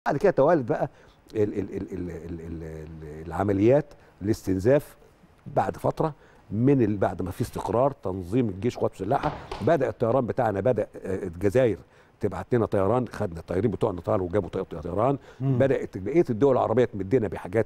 بعد كده توالد بقى ال ال ال ال ال ال ال العمليات الاستنزاف بعد فتره من ال- بعد ما في استقرار تنظيم الجيش قوات مسلحه بدا الطيران بتاعنا بدا آه، الجزائر تبعت لنا طيران خدنا الطيارين بتوعنا طاروا وجابوا طي- طيران مم. بدات بقيه الدول العربيه تمدنا بحاجات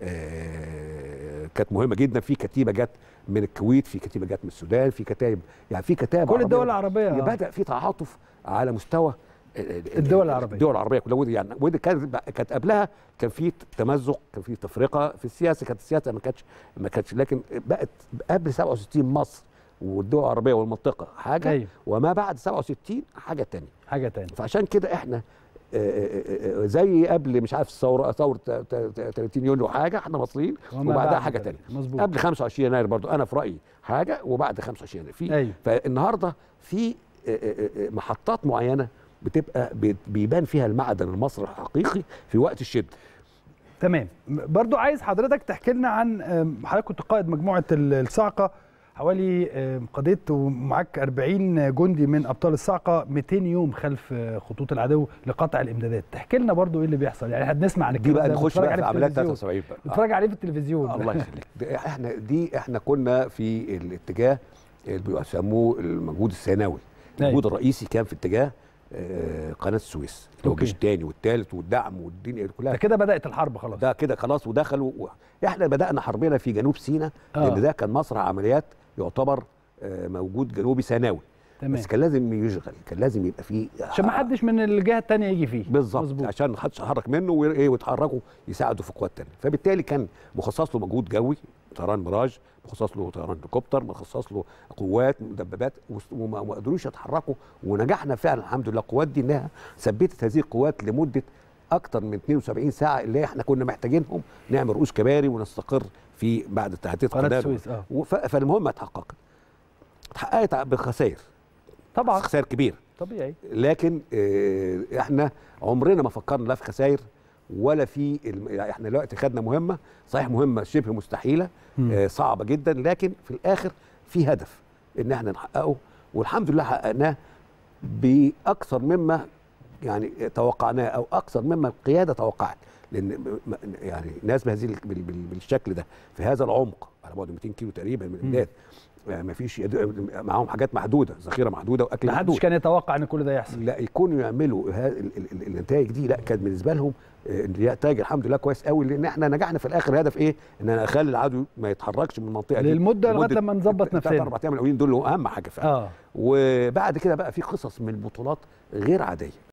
آه، كانت مهمه جدا في كتيبه جت من الكويت في كتيبه جت من السودان في كتائب يعني في كتائب كل عربية الدول العربيه آه. بدا في تعاطف على مستوى ال- الدول العربية. الدول العربيه كلها ودي يعني ودي كانت كانت قبلها كان في تمزق كان في تفرقه في السياسه كانت السياسه ما كانتش ما كانتش لكن بقت قبل 67 مصر والدول العربيه والمنطقه حاجه أيوة. وما بعد 67 حاجه تانية حاجه تانية فعشان كده احنا آه، آه، آه، زي قبل مش عارف الثوره ثوره ت- ت- ت- 30 يونيو حاجه احنا مصريين وما وبعدها بعد حاجه ذلك. تانية مظبوط قبل 25 يناير برضو انا في رايي حاجه وبعد 25 يناير في أيوة. فالنهارده في آه، آه، آه، محطات معينه بتبقى بي- بيبان فيها المعدن المصري الحقيقي في وقت الشده تمام برضو عايز حضرتك تحكي لنا عن آم، حضرتك كنت قائد مجموعه ال- الصاعقه حوالي آم، قضيت ومعاك 40 جندي من ابطال الصاعقه 200 يوم خلف آه، خطوط العدو لقطع الامدادات تحكي لنا برضو ايه اللي بيحصل يعني هنسمع عن دي الكلام بقى ده، نخش بنتفرج بقى عليه في عمليات التلفزيون. 73 بقى بنتفرج عليه في التلفزيون الله يخليك ده احنا دي احنا كنا في الاتجاه اللي بيسموه المجهود الثانوي أيوة. المجهود الرئيسي كان في اتجاه آه، قناه السويس اللي هو أوكي. الجيش الثاني والثالث والدعم والدنيا دي كلها ده كده بدات الحرب خلاص ده كده خلاص ودخلوا و... احنا بدانا حربنا في جنوب سيناء آه. لان ده كان مسرح عمليات يعتبر آه، موجود جنوبي ثانوي تمام بس كان لازم يشغل كان لازم يبقى فيه عشان ما حدش من الجهه الثانيه يجي فيه بالظبط مظبوط. عشان ما حدش يتحرك منه وايه ويتحركوا يساعدوا في قوات تانية فبالتالي كان مخصص له مجهود جوي طيران ميراج مخصص له طيران هليكوبتر مخصص له قوات مدببات وس- وما ما قدروش يتحركوا ونجحنا فعلا الحمد لله القوات دي انها ثبتت هذه القوات لمده اكتر من 72 ساعه اللي احنا كنا محتاجينهم نعمل رؤوس كباري ونستقر في بعد تهديد قناه قناه السويس اه وف- فالمهمه اتحققت اتحققت بخسائر طبعا خسائر كبيره طبيعي لكن آه، احنا عمرنا ما فكرنا لا في خسائر ولا في الم... يعني احنا دلوقتي خدنا مهمه صحيح مهمه شبه مستحيله مم. آه، صعبه جدا لكن في الاخر في هدف ان احنا نحققه والحمد لله حققناه باكثر مما يعني توقعناه او اكثر مما القياده توقعت لان م- م- يعني ناس بهذه ال- بال- بال- بالشكل ده في هذا العمق على بعد 200 كيلو تقريبا من الامداد ما فيش يد- معاهم حاجات محدوده ذخيره محدوده واكل ما محدود حدش كان يتوقع ان كل ده يحصل لا يكونوا يعملوا ها- ال- ال- ال- النتائج دي لا كانت بالنسبه لهم آه، النتائج الحمد لله كويس قوي لان احنا نجحنا في الاخر هدف ايه؟ ان انا اخلي العدو ما يتحركش من المنطقه دي للمده لغايه لمدة لما نظبط ثلاث نفسنا اربع ايام الاولين دول اللي هو اهم حاجه فعلا اه وبعد كده بقى في قصص من البطولات غير عاديه